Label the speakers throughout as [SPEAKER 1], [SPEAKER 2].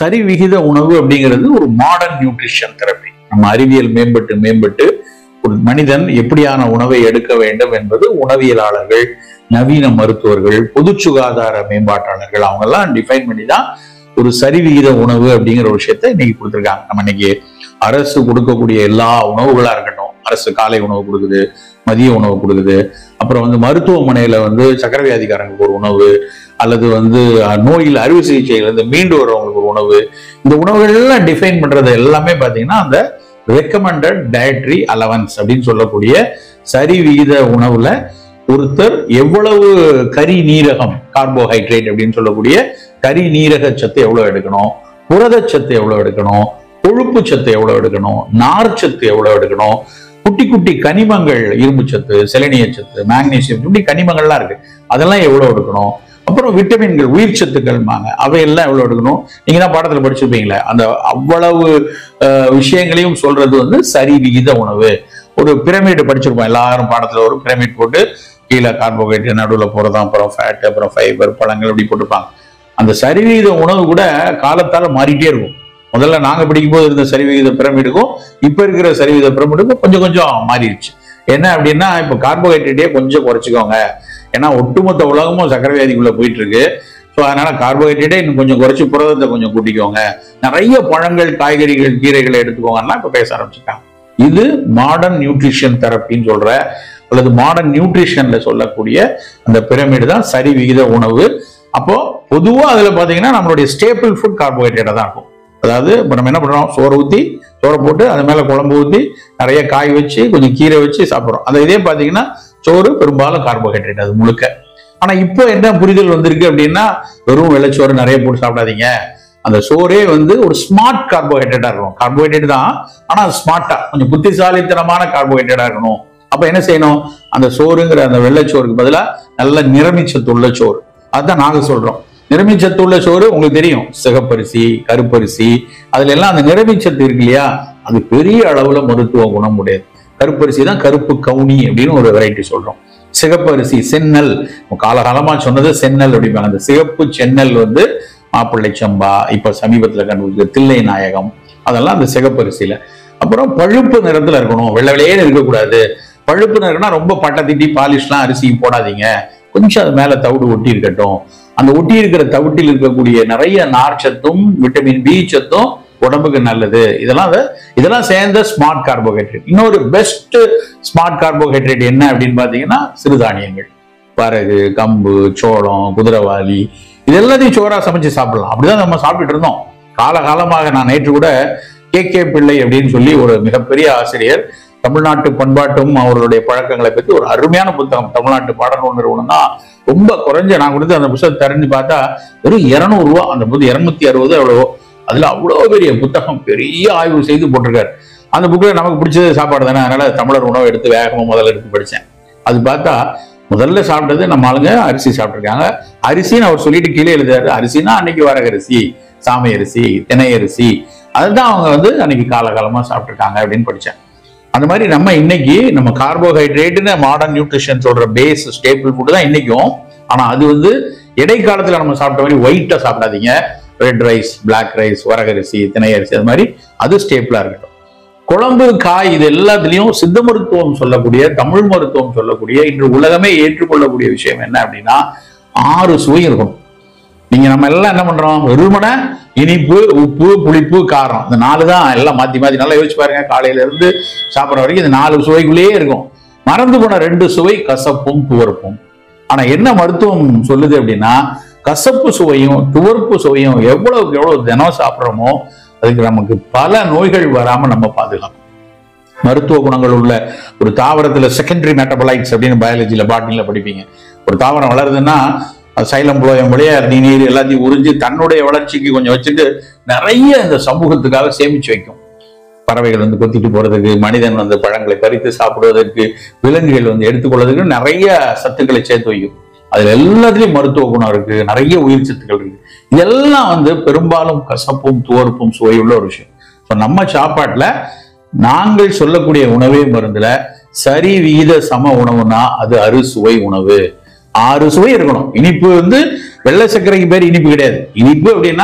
[SPEAKER 1] சரி விகித உணவு அப்படிங்கிறது ஒரு மாடர்ன் நியூட்ரிஷன் தெரப்பி நம்ம அறிவியல் மேம்பட்டு மேம்பட்டு ஒரு மனிதன் எப்படியான உணவை எடுக்க வேண்டும் என்பது உணவியலாளர்கள் நவீன மருத்துவர்கள் பொது சுகாதார மேம்பாட்டாளர்கள் அவங்க எல்லாம் டிஃபைன் பண்ணி தான் ஒரு சரிவிகித உணவு அப்படிங்கிற ஒரு விஷயத்த இன்னைக்கு கொடுத்துருக்காங்க நம்ம இன்னைக்கு அரசு கொடுக்கக்கூடிய எல்லா உணவுகளா இருக்கட்டும் அரசு காலை உணவு கொடுக்குது மதிய உணவு கொடுக்குது அப்புறம் வந்து மருத்துவமனையில வந்து சக்கரை வியாதிக்காரங்களுக்கு ஒரு உணவு அல்லது வந்து அஹ், நோயில் அறுவை சிகிச்சையில இருந்து மீண்டு வரவங்களுக்கு ஒரு உணவு இந்த உணவுகள் எல்லாம் டிஃபைன் பண்றது எல்லாமே பாத்தீங்கன்னா அந்த ரெக்கமெண்டட் டயட்ரி அலவன்ஸ் அப்படின்னு சொல்லக்கூடிய சரி விகித உணவுல ஒருத்தர் எவ்வளவு கரி நீரகம் கார்போஹைட்ரேட் அப்படின்னு சொல்லக்கூடிய கரி நீரக சத்து எவ்வளவு எடுக்கணும் புரதச்சத்து எவ்வளவு எடுக்கணும் கொழுப்பு சத்து எவ்வளவு எடுக்கணும் நார்ச்சத்து எவ்வளவு எடுக்கணும் குட்டி குட்டி கனிமங்கள் இரும்பு சத்து செலனிய சத்து மேக்னீசியம் இப்படி கனிமங்கள்லாம் இருக்கு அதெல்லாம் எவ்வளவு எடுக்கணும் அப்புறம் விட்டமின்கள் உயிர் சத்துக்கள்மாங்க அவையெல்லாம் எவ்வளவு எடுக்கணும் நீங்க தான் பாடத்துல படிச்சிருப்பீங்களே அந்த அவ்வளவு அஹ், விஷயங்களையும் சொல்றது வந்து சரி விகித உணவு ஒரு பிரமிடு படிச்சிருப்போம் எல்லாரும் பாடத்துல ஒரு பிரமிட் போட்டு கீழே கார்போஹைட்ரேட் நடுவில் புரதம் அப்புறம் ஃபேட் அப்புறம் ஃபைபர் பழங்கள் இப்படி போட்டுப்பாங்க அந்த சரிவிகித உணவு கூட காலத்தால மாறிட்டே இருக்கும் முதல்ல நாங்க படிக்கும்போது இருந்த சரிவிகித பிரமிடுக்கும் இப்ப இருக்கிற சரிவிகித பிரமிடுக்கும் கொஞ்சம் கொஞ்சம் மாறிடுச்சு என்ன அப்படின்னா இப்ப கார்போஹைட்ரேட்டே கொஞ்சம் குறைச்சிக்கோங்க ஏன்னா ஒட்டுமொத்த உலகமும் சக்கரை வியாதிக்குள்ள போயிட்டு இருக்கு ஸோ அதனால கார்போஹைட்ரேட்டே இன்னும் கொஞ்சம் குறைச்சி புரதத்தை கொஞ்சம் கூட்டிக்கோங்க நிறைய பழங்கள் காய்கறிகள் கீரைகளை எடுத்துக்கோங்கன்னா இப்ப பேச ஆரம்பிச்சுட்டாங்க இது மாடர்ன் நியூட்ரிஷன் தெரப்பின்னு சொல்ற அல்லது மாடர்ன் நியூட்ரிஷன்ல சொல்லக்கூடிய அந்த பிரமிடு தான் சரி விகித உணவு அப்போ பொதுவா அதுல பாத்தீங்கன்னா நம்மளுடைய ஸ்டேபிள் ஃபுட் கார்போஹைட்ரேட்டா தான் இருக்கும் அதாவது இப்போ நம்ம என்ன பண்றோம் சோறு ஊத்தி சோறை போட்டு அது மேல குழம்பு ஊத்தி நிறைய காய் வச்சு கொஞ்சம் கீரை வச்சு சாப்பிட்றோம் அந்த இதே பாத்தீங்கன்னா சோறு பெரும்பாலும் கார்போஹைட்ரேட் அது முழுக்க ஆனா இப்போ என்ன புரிதல் வந்திருக்கு அப்படின்னா வெறும் வெள்ளைச்சோறு நிறைய போட்டு சாப்பிடாதீங்க அந்த சோறே வந்து ஒரு ஸ்மார்ட் கார்போஹைட்ரேட்டா இருக்கணும் கார்போஹைட்ரேட் தான் ஆனா அது ஸ்மார்ட்டா கொஞ்சம் புத்திசாலித்தனமான கார்போஹைட்ரேட்டா இருக்கணும் அப்ப என்ன செய்யணும் அந்த சோறுங்கிற அந்த வெள்ளைச்சோறுக்கு பதிலா நல்ல நிறமிச்சத்துள்ள சோறு அதுதான் நாங்க சொல்றோம் நிறமிச்சத்துள்ள சோறு உங்களுக்கு தெரியும் சிகப்பரிசி கருப்பரிசி அதுல எல்லாம் அந்த நிறமிச்சத்து இருக்கு இல்லையா அது பெரிய அளவுல மருத்துவ குணம் உடையது கருப்பரிசி தான் கருப்பு கவுனி அப்படின்னு ஒரு வெரைட்டி சொல்றோம் சிகப்பரிசி சென்னல் காலகாலமா சொன்னது சென்னல் அப்படிம்பாங்க அந்த சிகப்பு சென்னல் வந்து மாப்பிள்ளை சம்பா இப்ப சமீபத்துல கண்டுபிடிச்ச தில்லை நாயகம் அதெல்லாம் அந்த சிகப்பரிசியில அப்புறம் பழுப்பு நிறத்துல இருக்கணும் வெள்ளை வெள்ளையேன்னு இருக்கக்கூடாது பழுப்பு நிறம்னா ரொம்ப பட்டை திட்டி பாலிஷ்லாம் அரிசி போடாதீங்க கொஞ்சம் அது மேல தவிடு ஒட்டி இருக்கட்டும் அந்த ஒட்டி இருக்கிற தவிட்டில் இருக்கக்கூடிய நிறைய நார்ச்சத்தும் விட்டமின் பி சத்தும் உடம்புக்கு நல்லது இதெல்லாம் அது- இதெல்லாம் சேர்ந்த ஸ்மார்ட் கார்போஹைட்ரேட் இன்னொரு பெஸ்ட் ஸ்மார்ட் கார்போஹைட்ரேட் என்ன அப்படின்னு பாத்தீங்கன்னா சிறுதானியங்கள் வரகு கம்பு சோளம் குதிரைவாலி இது எல்லாத்தையும் சோறா சமைச்சு சாப்பிடலாம் அப்படிதான் நம்ம சாப்பிட்டுட்டு இருந்தோம் காலகாலமாக நான் நேற்று கூட கே கே பிள்ளை அப்படின்னு சொல்லி ஒரு மிகப்பெரிய ஆசிரியர் தமிழ்நாட்டு பண்பாட்டும் அவர்களுடைய பழக்கங்களை பத்தி ஒரு அருமையான புத்தகம் தமிழ்நாட்டு பாடநூல் நிறுவனம் தான் ரொம்ப குறைஞ்ச நான் கொடுத்து அந்த புத்தகத்தை திறந்து பார்த்தா வெறும் இருநூறு ரூபா அந்த புத்தகம் இருநூத்தி அறுபது எவ்வளவோ அதுல அவ்வளோ பெரிய புத்தகம் பெரிய ஆய்வு செய்து போட்டிருக்காரு அந்த புக்கில் நமக்கு பிடிச்சது சாப்பாடு தானே அதனால தமிழர் உணவை எடுத்து வேகமாக முதல்ல எடுத்து படித்தேன் அது பார்த்தா முதல்ல சாப்பிட்டது நம்ம ஆளுங்க அரிசி சாப்பிட்ருக்காங்க அரிசின்னு அவர் சொல்லிட்டு கீழே எழுதாரு அரிசினா அன்னைக்கு வரகரிசி சாமை அரிசி திணை அரிசி அதுதான் அவங்க வந்து அன்னைக்கு காலகாலமா சாப்பிட்ருக்காங்க அப்படின்னு படித்தேன் அந்த மாதிரி நம்ம இன்னைக்கு நம்ம கார்போஹைட்ரேட்னு மாடர்ன் நியூட்ரிஷன் சொல்ற பேஸ் ஸ்டேபிள் ஃபுட் தான் இன்னைக்கும் ஆனா அது வந்து இடைக்காலத்துல நம்ம சாப்பிட்ட மாதிரி ஒயிட்டா சாப்பிடாதீங்க ரெட் ரைஸ் பிளாக் ரைஸ் வரகரிசி திணை அரிசி அது மாதிரி அது ஸ்டேபிளா இருக்கட்டும் குழம்பு காய் இது எல்லாத்துலயும் சித்த மருத்துவம் சொல்லக்கூடிய தமிழ் மருத்துவம் சொல்லக்கூடிய இன்று உலகமே ஏற்றுக்கொள்ளக்கூடிய விஷயம் என்ன அப்படின்னா ஆறு சுவை இருக்கும் நீங்க நம்ம எல்லாம் என்ன பண்றோம் வெறுமனே இனிப்பு உப்பு புளிப்பு காரம் இந்த நாலு தான் எல்லாம் மாத்தி மாத்தி நல்லா யோசிச்சு பாருங்க காலையில இருந்து சாப்பிட்ற வரைக்கும் இந்த நாலு சுவைக்குள்ளேயே இருக்கும் மறந்து போன ரெண்டு சுவை கசப்பும் துவர்ப்பும் ஆனா என்ன மருத்துவம் சொல்லுது அப்படின்னா கசப்பு சுவையும் துவர்ப்பு சுவையும் எவ்வளவுக்கு எவ்வளவு தினம் சாப்பிட்றோமோ அதுக்கு நமக்கு பல நோய்கள் வராம நம்ம பாதுகாக்கும் மருத்துவ குணங்கள் உள்ள ஒரு தாவரத்துல செகண்டரி மெட்டபலைட்ஸ் அப்படின்னு பயாலஜில பாட்னில படிப்பீங்க ஒரு தாவரம் வளருதுன்னா அது சைலம் புலோயம் வழியா நீர் எல்லாத்தையும் உறிஞ்சு தன்னுடைய வளர்ச்சிக்கு கொஞ்சம் வச்சுட்டு நிறைய இந்த சமூகத்துக்காக சேமிச்சு வைக்கும் பறவைகள் வந்து கொத்திட்டு போறதுக்கு மனிதன் வந்து பழங்களை பறித்து சாப்பிடுவதற்கு விலங்குகள் வந்து எடுத்துக்கொள்வதற்கு நிறைய சத்துக்களை சேர்த்து வைக்கும் அதுல எல்லாத்துலயும் மருத்துவ குணம் இருக்கு நிறைய உயிர் சத்துக்கள் இருக்கு இதெல்லாம் வந்து பெரும்பாலும் கசப்பும் துவர்ப்பும் சுவையுள்ள ஒரு விஷயம் ஸோ நம்ம சாப்பாட்டுல நாங்கள் சொல்லக்கூடிய உணவே மருந்துல சரி விகித சம உணவுனா அது அறுசுவை உணவு ஆறு சுவை இருக்கணும் இனிப்பு வந்து வெள்ளை சர்க்கரைக்கு பேர் இனிப்பு கிடையாது இனிப்பு அப்படின்னா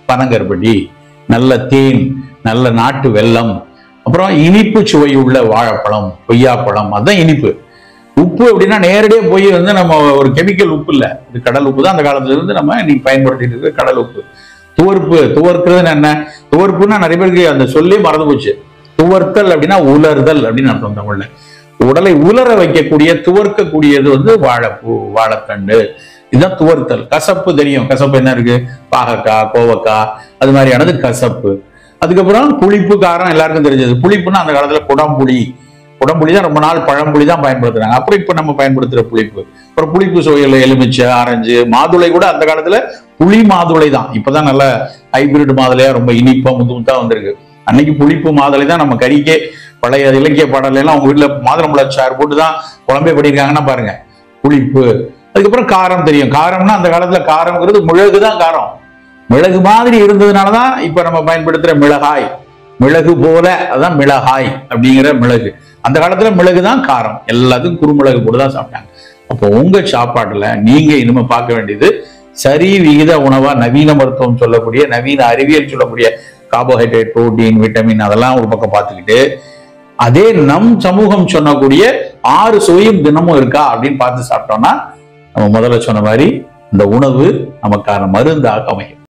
[SPEAKER 1] பனங்கருப்பட்டி நல்ல தேன் நல்ல நாட்டு வெல்லம் அப்புறம் இனிப்பு சுவை உள்ள வாழைப்பழம் கொய்யாப்பழம் அதுதான் இனிப்பு உப்பு அப்படின்னா நேரடியாக போய் வந்து நம்ம ஒரு கெமிக்கல் உப்பு இல்லை இது கடல் உப்பு தான் அந்த காலத்துல இருந்து நம்ம இன்னைக்கு பயன்படுத்திட்டு இருக்க கடல் உப்பு துவர்ப்பு துவர்க்கிறதுன்னு என்ன துவர்ப்புன்னா நிறைய பேருக்கு அந்த சொல்லி மறந்து போச்சு துவர்த்தல் அப்படின்னா உலர்தல் அப்படின்னு அர்த்தம் தமிழ்ல உடலை உலர வைக்கக்கூடிய துவர்க்கக்கூடியது வந்து வாழைப்பூ வாழைத்தண்டு இதுதான் துவர்த்தல் கசப்பு தெரியும் கசப்பு என்ன இருக்கு பாகக்காய் கோவக்காய் அது மாதிரியானது கசப்பு அதுக்கப்புறம் புளிப்பு காரம் எல்லாருக்கும் தெரிஞ்சது புளிப்புன்னா அந்த காலத்துல குடம்புளி குடம்புளி தான் ரொம்ப நாள் பழம்புளி தான் பயன்படுத்துறாங்க அப்புறம் இப்ப நம்ம பயன்படுத்துற புளிப்பு அப்புறம் புளிப்பு சுவையில் எலுமிச்சை ஆரஞ்சு மாதுளை கூட அந்த காலத்துல புளி மாதுளை தான் இப்பதான் நல்ல ஹைபிரிட் மாதுளையா ரொம்ப இனிப்பா முத்து முத்தா வந்திருக்கு அன்னைக்கு புளிப்பு மாதுளை தான் நம்ம கறிக்கே பழைய இலக்கிய பாடல்ல எல்லாம் உங்க வீட்டுல மாதுளம்பழச்சாறு போட்டு தான் குழம்பே பண்ணியிருக்காங்கன்னா பாருங்க புளிப்பு அதுக்கப்புறம் காரம் தெரியும் காரம்னா அந்த காலத்துல காரம்ங்கிறது மிளகு தான் காரம் மிளகு மாதிரி இருந்ததுனால தான் இப்ப நம்ம பயன்படுத்துற மிளகாய் மிளகு போல அதான் மிளகாய் அப்படிங்கிற மிளகு அந்த காலத்துல மிளகு தான் காரம் எல்லாத்துக்கும் குறுமிளகு போட்டு தான் சாப்பிட்டாங்க அப்போ உங்க சாப்பாட்டுல நீங்க இனிமே பார்க்க வேண்டியது சரி விகித உணவா நவீன மருத்துவம் சொல்லக்கூடிய நவீன அறிவியல் சொல்லக்கூடிய கார்போஹைட்ரேட் புரோட்டீன் விட்டமின் அதெல்லாம் ஒரு பக்கம் பார்த்துக்கிட்டு அதே நம் சமூகம் சொன்னக்கூடிய ஆறு சுவையும் தினமும் இருக்கா அப்படின்னு பார்த்து சாப்பிட்டோம்னா நம்ம முதல்ல சொன்ன மாதிரி இந்த உணவு நமக்கான மருந்தாக அமையும்